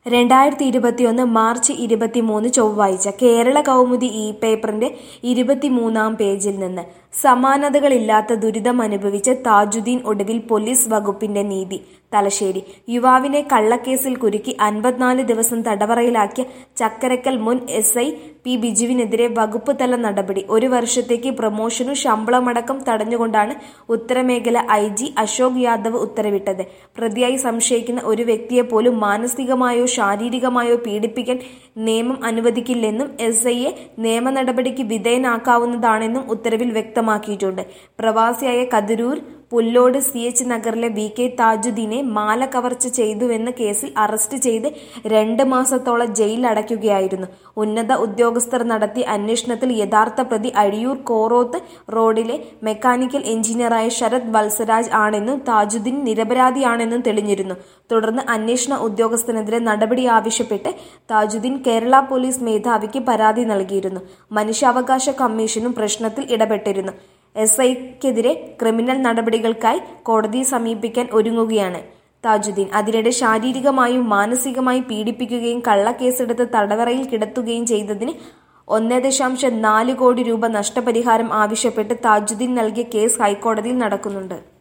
രണ്ടായിരത്തി ഇരുപത്തിയൊന്ന് മാർച്ച് ഇരുപത്തിമൂന്ന് ചൊവ്വാഴ്ച കേരള കൗമുദി ഇ പേപ്പറിന്റെ ഇരുപത്തിമൂന്നാം പേജിൽ നിന്ന് സമാനതകളില്ലാത്ത ദുരിതം അനുഭവിച്ച താജുദ്ദീൻ ഒടുവിൽ പോലീസ് വകുപ്പിന്റെ നീതി തലശ്ശേരി യുവാവിനെ കള്ളക്കേസിൽ കുരുക്കി അൻപത്തിനാല് ദിവസം തടവറയിലാക്കിയ ചക്കരക്കൽ മുൻ എസ് ഐ പി ബിജുവിനെതിരെ വകുപ്പ് തല നടപടി ഒരു വർഷത്തേക്ക് പ്രമോഷനും ശമ്പളമടക്കം തടഞ്ഞുകൊണ്ടാണ് ഉത്തരമേഖല ഐ ജി അശോക് യാദവ് ഉത്തരവിട്ടത് പ്രതിയായി സംശയിക്കുന്ന ഒരു വ്യക്തിയെ പോലും മാനസികമായോ ശാരീരികമായോ പീഡിപ്പിക്കാൻ നിയമം അനുവദിക്കില്ലെന്നും എസ് ഐയെ നിയമ നടപടിക്ക് വിധേയനാക്കാവുന്നതാണെന്നും ഉത്തരവിൽ വ്യക്തമാക്കിയിട്ടുണ്ട് പ്രവാസിയായ കതിരൂർ പുല്ലോട് സി എച്ച് നഗറിലെ വി കെ താജുദ്ദീനെ മാല കവർച്ച ചെയ്തുവെന്ന കേസിൽ അറസ്റ്റ് ചെയ്ത് രണ്ട് മാസത്തോളം ജയിലിലടയ്ക്കുകയായിരുന്നു ഉന്നത ഉദ്യോഗസ്ഥർ നടത്തിയ അന്വേഷണത്തിൽ യഥാർത്ഥ പ്രതി അഴിയൂർ കോറോത്ത് റോഡിലെ മെക്കാനിക്കൽ എഞ്ചിനീയറായ ശരത് വത്സരാജ് ആണെന്നും താജുദ്ദീൻ നിരപരാധിയാണെന്നും തെളിഞ്ഞിരുന്നു തുടർന്ന് അന്വേഷണ ഉദ്യോഗസ്ഥനെതിരെ നടപടി ആവശ്യപ്പെട്ട് താജുദ്ദീൻ കേരള പോലീസ് മേധാവിക്ക് പരാതി നൽകിയിരുന്നു മനുഷ്യാവകാശ കമ്മീഷനും പ്രശ്നത്തിൽ ഇടപെട്ടിരുന്നു എസ് ഐക്കെതിരെ ക്രിമിനൽ നടപടികൾക്കായി കോടതിയെ സമീപിക്കാൻ ഒരുങ്ങുകയാണ് താജുദ്ദീൻ അതിനിടെ ശാരീരികമായും മാനസികമായും പീഡിപ്പിക്കുകയും കള്ളക്കേസെടുത്ത് തടവറയിൽ കിടത്തുകയും ചെയ്തതിന് ഒന്നേ ദശാംശം നാല് കോടി രൂപ നഷ്ടപരിഹാരം ആവശ്യപ്പെട്ട് താജുദ്ദീൻ നൽകിയ കേസ് ഹൈക്കോടതിയിൽ നടക്കുന്നുണ്ട്